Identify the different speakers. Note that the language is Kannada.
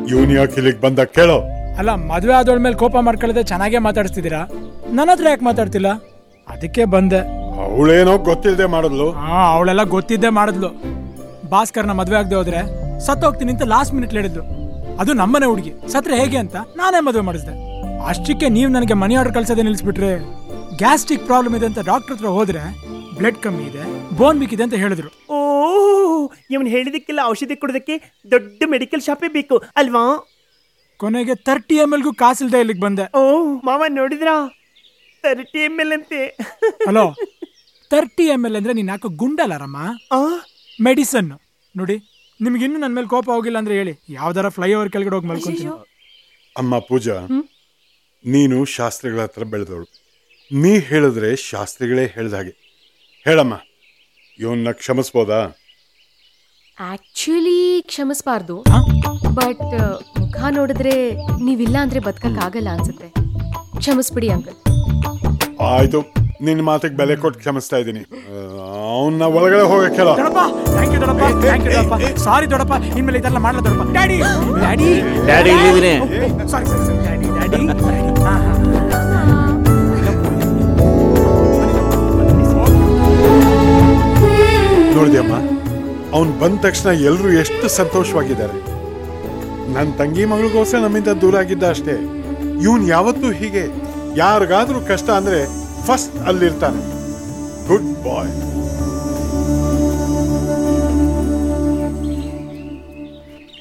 Speaker 1: ಇವನ್ ಯಾಕೆ ಇಲ್ಲಿಗೆ ಬಂದ ಕೇಳೋ
Speaker 2: ಅಲ್ಲ ಮದುವೆ ಆದವಳ ಮೇಲೆ ಕೋಪ ಮಾಡ್ಕೊಳ್ಳದೆ ಚೆನ್ನಾಗೇ ಮಾತಾಡಿಸ್ತಿದ್ದೀರಾ ನನ್ನ ಹತ್ರ ಯಾಕೆ ಮಾತಾಡ್ತಿಲ್ಲ ಅದಕ್ಕೆ ಬಂದೆ
Speaker 1: ಅವಳೇನೋ ಗೊತ್ತಿಲ್ಲದೆ ಮಾಡಿದ್ಲು
Speaker 2: ಹಾ ಅವಳೆಲ್ಲ ಗೊತ್ತಿದ್ದೇ ಮಾಡಿದ್ಲು ಭಾಸ್ಕರ್ನ ಮದುವೆ ಆಗದೆ ಹೋದ್ರೆ ಸತ್ತೋಗ್ತೀನಿ ಅಂತ ಲಾಸ್ಟ್ ಮಿನಿಟ್ ಹೇಳಿದ್ಲು ಅದು ನಮ್ಮನೆ ಹುಡುಗಿ ಸತ್ರೆ ಹೇಗೆ ಅಂತ ನಾನೇ ಮದುವೆ ಮಾಡಿಸ್ದೆ ಅಷ್ಟಕ್ಕೆ ನೀವು ನನಗೆ ಮನಿ ಆರ್ಡರ್ ಕಳ್ಸೋದೇ ನಿಲ್ಲಿಸ್ಬಿಟ್ರೆ ಗ್ಯಾಸ್ಟ್ರಿಕ್ ಪ್ರಾಬ್ಲಮ್ ಇದೆ ಅಂತ ಡಾಕ್ಟರ್ ಹತ್ರ ಹೋದ್ರೆ ಬ್ಲಡ್ ಕಮ್ಮಿ ಇದೆ ಬೋನ್ ವೀಕ್ ಇದೆ ಅಂತ ಹೇಳಿದ್ರು
Speaker 3: ಓ ಇವನ್ ಹೇಳಿದಕ್ಕೆಲ್ಲ ಔಷಧಿ ಕೊಡೋದಕ್ಕೆ ದೊಡ್ಡ ಮೆಡಿಕಲ್ ಶಾಪೇ ಬೇಕು ಅಲ್ವಾ
Speaker 2: ಕೊನೆಗೆ ತರ್ಟಿ ಎಮ್ ಎಲ್ಗೂ ಕಾಸಿಲ್ದೆ ಇಲ್ಲಿಗೆ ಬಂದೆ
Speaker 3: ಓ ಮಾವ ನೋಡಿದ್ರಾ ತರ್ಟಿ ಎಮ್ ಎಲ್ ಅಂತೆ
Speaker 2: ಹಲೋ ತರ್ಟಿ ಎಮ್ ಎಲ್ ಅಂದ್ರೆ ನೀನ್ ಯಾಕೋ ಗುಂಡಲ್ಲಾರಮ್ಮ
Speaker 3: ಆ
Speaker 2: ಮೆಡಿಸನ್ ನೋಡಿ ನಿಮ್ಗೆ ಇನ್ನೂ ನನ್ನ ಮೇಲೆ ಕೋಪ ಹೋಗಿಲ್ಲ ಅಂದ್ರೆ ಹೇಳಿ ಯಾವ್ದಾರ ಫ್ಲೈಓವರ್ ಕೆಳಗಡೆ ಹೋಗಿ ಮಲ್ಕೊಂತೀನಿ
Speaker 1: ಅಮ್ಮ ಪೂಜಾ ನೀನು ಶಾಸ್ತ್ರಿಗಳ ಹತ್ರ ಬೆಳೆದವಳು ನೀ ಹೇಳಿದ್ರೆ ಶಾಸ್ತ್ರಿಗಳೇ ಹೇಳ್ದ ಹಾಗೆ ಹೇಳಮ್ಮ ಇವನ್ನ ಕ್ಷಮಿಸ್ಬೋದಾ
Speaker 4: ಆಕ್ಚುಲಿ ಕ್ಷಮಿಸಬಾರ್ದು ಬಟ್ ಮುಖ ನೋಡಿದ್ರೆ ನೀವಿಲ್ಲ ಅಂದ್ರೆ ಬದುಕಕ್ ಆಗಲ್ಲ ಅನ್ಸುತ್ತೆ ಕ್ಷಮಿಸ್ಬಿಡಿ ಅಂಕಲ್
Speaker 1: ಆಯ್ತು ನಿನ್ನ ಮಾತಿಗೆ ಬೆಲೆ ಕೊಟ್ಟು ಕ್ಷಮಿಸ್ತಾ ಇದ್ದೀನಿ ಅವನ್ನ ಒಳಗಡೆ ಹೋಗಕ್ಕೆ ಹೇಳ
Speaker 2: ದೊಡಪ್ಪ ಥ್ಯಾಂಕ್ ಯು ದೊಡಪ್ಪ ಥ್ಯಾಂಕ್ ಯು ದೊಡಪ್ಪ ಸಾರಿ ದೊಡಪ್ಪ ಇನ್ಮೇಲೆ ಇದೆಲ್ಲ ಮಾಡಲ್ಲ ದೊಡಪ್ಪ ಡ್ಯಾಡಿ ಡ್ಯಾಡಿ
Speaker 5: ಡ್ಯಾಡಿ ಇಲ್ಲಿದ್ದೀನಿ
Speaker 2: sorry sorry sorry daddy daddy
Speaker 1: ನೋಡಿದ್ಯಮ್ಮ ಅವನ್ ಬಂದ ತಕ್ಷಣ ಎಲ್ಲರೂ ಎಷ್ಟು ಸಂತೋಷವಾಗಿದ್ದಾರೆ ನನ್ನ ತಂಗಿ ಮಗಳಿಗೋಸ್ಕರ ನಮ್ಮಿಂದ ದೂರ ಆಗಿದ್ದ ಅಷ್ಟೇ ಇವನ್ ಯಾವತ್ತೂ ಹೀಗೆ ಯಾರಿಗಾದ್ರೂ ಕಷ್ಟ ಅಂದ್ರೆ ಫಸ್ಟ್ ಅಲ್ಲಿರ್ತಾನೆ ಗುಡ್ ಬಾಯ್